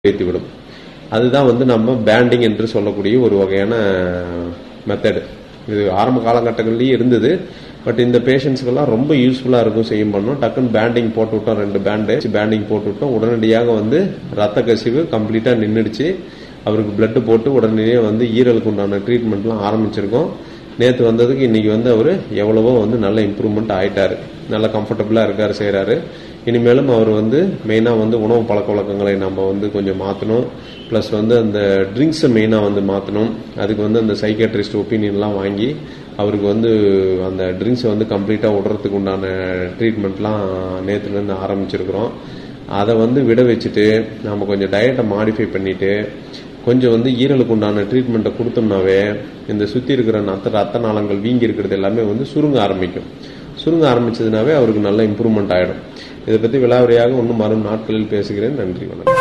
வைத்துவிடும் அதுதான் வந்து நம்ம பேண்டிங் என்று சொல்லக்கூடிய ஒரு வகையான மெத்தடு இது ஆரம்ப காலகட்டங்கள்லயும் இருந்தது பட் இந்த பேஷண்ட்ஸ்க்கெல்லாம் ரொம்ப யூஸ்ஃபுல்லாக இருக்கும் செய்யும் பண்ணோம் டக்குன்னு பேண்டிங் போட்டு விட்டோம் ரெண்டு பேண்டு பேண்டிங் போட்டு விட்டோம் உடனடியாக வந்து ரத்த கசிவு கம்ப்ளீட்டாக நின்றுடுச்சு அவருக்கு பிளட்டு போட்டு உடனடியே வந்து ஈரலுக்கு உண்டான ட்ரீட்மெண்ட்லாம் ஆரம்பிச்சிருக்கோம் நேற்று வந்ததுக்கு இன்னைக்கு வந்து அவர் எவ்வளவோ வந்து நல்ல இம்ப்ரூவ்மெண்ட் ஆயிட்டாரு நல்ல கம்ஃபர்டபுளாக இருக்காரு செய்கிறாரு இனிமேலும் அவர் வந்து மெயினாக வந்து உணவு பழக்க வழக்கங்களை நம்ம வந்து கொஞ்சம் மாற்றணும் ப்ளஸ் வந்து அந்த ட்ரிங்க்ஸை மெயினாக வந்து மாற்றணும் அதுக்கு வந்து அந்த சைக்காட்ரிஸ்ட் ஒப்பீனியன்லாம் வாங்கி அவருக்கு வந்து அந்த ட்ரிங்க்ஸை வந்து கம்ப்ளீட்டாக விடுறதுக்கு உண்டான ட்ரீட்மெண்ட்லாம் நேற்றுலேருந்து ஆரம்பிச்சிருக்கிறோம் அதை வந்து விட வச்சுட்டு நம்ம கொஞ்சம் டயட்டை மாடிஃபை பண்ணிவிட்டு கொஞ்சம் வந்து ஈரலுக்கு உண்டான ட்ரீட்மெண்ட்டை கொடுத்தோம்னாவே இந்த சுற்றி இருக்கிற நத்த ரத்த நாளங்கள் வீங்கி இருக்கிறது எல்லாமே வந்து சுருங்க ஆரம்பிக்கும் சுருங்க ஆரம்பிச்சதுனாவே அவருக்கு நல்ல இம்ப்ரூவ்மெண்ட் ஆகிடும் இதை பற்றி விலாவரியாக இன்னும் வரும் நாட்களில் பேசுகிறேன் நன்றி வணக்கம்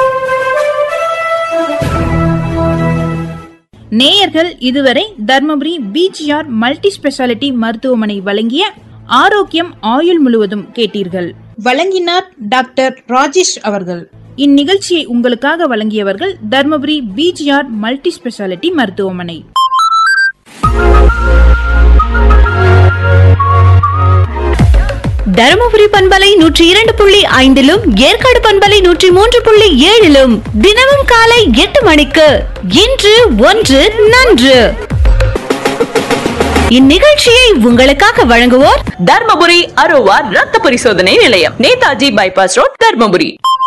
நேயர்கள் இதுவரை தர்மபுரி பிஜிஆர் மல்டி ஸ்பெஷாலிட்டி மருத்துவமனை வழங்கிய ஆரோக்கியம் ஆயுள் முழுவதும் கேட்டீர்கள் வழங்கினார் டாக்டர் ராஜேஷ் அவர்கள் இந்நிகழ்ச்சியை உங்களுக்காக வழங்கியவர்கள் தர்மபுரி பிஜிஆர் மல்டி ஸ்பெஷாலிட்டி மருத்துவமனை தருமபுரி பண்பலை நூற்றி இரண்டு புள்ளி ஐந்திலும் ஏற்காடு பண்பலை நூற்றி மூன்று புள்ளி ஏழிலும் தினமும் காலை எட்டு மணிக்கு இன்று ஒன்று நன்று இந்நிகழ்ச்சியை உங்களுக்காக வழங்குவோர் தர்மபுரி அரோவா ரத்த பரிசோதனை நிலையம் நேதாஜி பைபாஸ் ரோட் தர்மபுரி